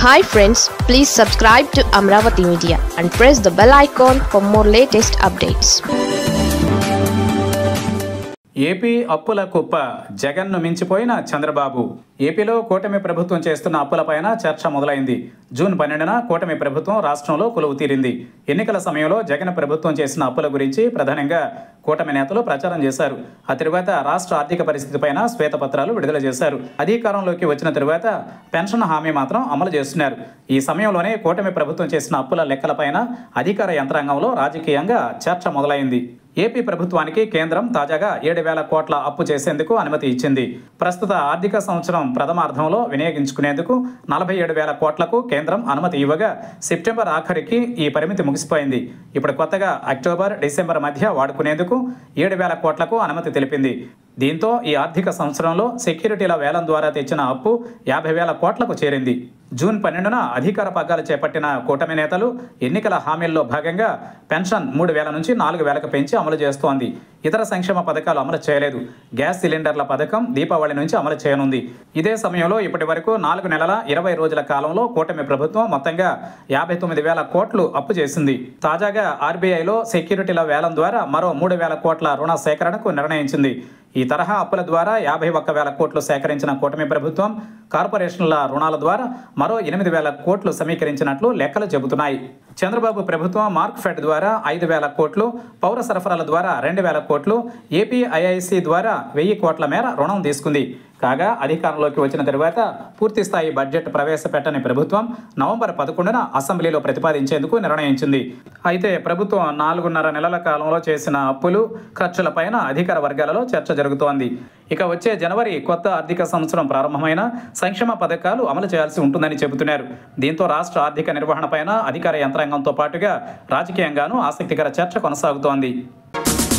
hi friends please subscribe to Amaravati media and press the bell icon for more latest updates AP అప్పుల కుప్ప జగన్ను మించిపోయిన చంద్రబాబు ఏపీలో కూటమి ప్రభుత్వం చేస్తున్న అప్పులపైన చర్చ మొదలైంది జూన్ పన్నెండున కూటమి ప్రభుత్వం రాష్ట్రంలో కొలువు తీరింది ఎన్నికల సమయంలో జగన్ ప్రభుత్వం చేసిన అప్పుల గురించి ప్రధానంగా కూటమి నేతలు ప్రచారం చేశారు ఆ తరువాత రాష్ట్ర ఆర్థిక పరిస్థితిపైన శ్వేతపత్రాలు విడుదల చేశారు అధికారంలోకి వచ్చిన తరువాత పెన్షన్ హామీ మాత్రం అమలు చేస్తున్నారు ఈ సమయంలోనే కూటమి ప్రభుత్వం చేసిన అప్పుల లెక్కలపైన అధికార యంత్రాంగంలో రాజకీయంగా చర్చ మొదలైంది ఏపీ ప్రభుత్వానికి కేంద్రం తాజాగా ఏడు వేల కోట్ల అప్పు చేసేందుకు అనుమతి ఇచ్చింది ప్రస్తుత ఆర్థిక సంవత్సరం ప్రథమార్థంలో వినియోగించుకునేందుకు నలభై ఏడు వేల కోట్లకు కేంద్రం అనుమతి ఇవ్వగా సెప్టెంబర్ ఆఖరికి ఈ పరిమితి ముగిసిపోయింది ఇప్పుడు కొత్తగా అక్టోబర్ డిసెంబర్ మధ్య వాడుకునేందుకు ఏడు వేల కోట్లకు అనుమతి తెలిపింది దీంతో ఈ ఆర్థిక సంవత్సరంలో సెక్యూరిటీల వేలం ద్వారా తెచ్చిన అప్పు యాభై వేల కోట్లకు చేరింది జూన్ పన్నెండున అధికార పగ్గాలు చేపట్టిన కూటమి నేతలు ఎన్నికల హామీల్లో భాగంగా పెన్షన్ మూడు వేల నుంచి నాలుగు వేలకు పెంచి అమలు చేస్తోంది ఇతర సంక్షేమ పథకాలు అమలు చేయలేదు గ్యాస్ సిలిండర్ల పథకం దీపావళి నుంచి అమలు చేయనుంది ఇదే సమయంలో ఇప్పటి వరకు నాలుగు నెలల ఇరవై రోజుల కాలంలో కూటమి ప్రభుత్వం మొత్తంగా యాభై తొమ్మిది వేల కోట్లు అప్పు చేసింది తాజాగా ఆర్బీఐలో సెక్యూరిటీల వేలం ద్వారా మరో మూడు వేల కోట్ల రుణ సేకరణకు నిర్ణయించింది ఈ తరహా అప్పుల ద్వారా యాభై ఒక్క వేల కోట్లు సేకరించిన కూటమి ప్రభుత్వం కార్పొరేషన్ల రుణాల ద్వారా మరో ఎనిమిది వేల కోట్లు సమీకరించినట్లు లెక్కలు చెబుతున్నాయి చంద్రబాబు ప్రభుత్వం మార్క్ ఫెడ్ ద్వారా ఐదు వేల కోట్లు పౌర సరఫరాల ద్వారా రెండు వేల కోట్లు ఏపీఐఐసి ద్వారా వెయ్యి కోట్ల మేర రుణం తీసుకుంది కాగా అధికారంలోకి వచ్చిన తరువాత పూర్తి స్థాయి బడ్జెట్ ప్రవేశపెట్టని ప్రభుత్వం నవంబర్ పదకొండున అసెంబ్లీలో ప్రతిపాదించేందుకు నిర్ణయించింది అయితే ప్రభుత్వం నాలుగున్నర నెలల కాలంలో చేసిన అప్పులు ఖర్చులపైన అధికార వర్గాలలో చర్చ జరుగుతోంది ఇక వచ్చే జనవరి కొత్త ఆర్థిక సంవత్సరం ప్రారంభమైన సంక్షేమ పథకాలు అమలు చేయాల్సి ఉంటుందని చెబుతున్నారు దీంతో రాష్ట్ర ఆర్థిక నిర్వహణపైన అధికార యంత్రాంగంతో పాటుగా రాజకీయంగానూ ఆసక్తికర చర్చ కొనసాగుతోంది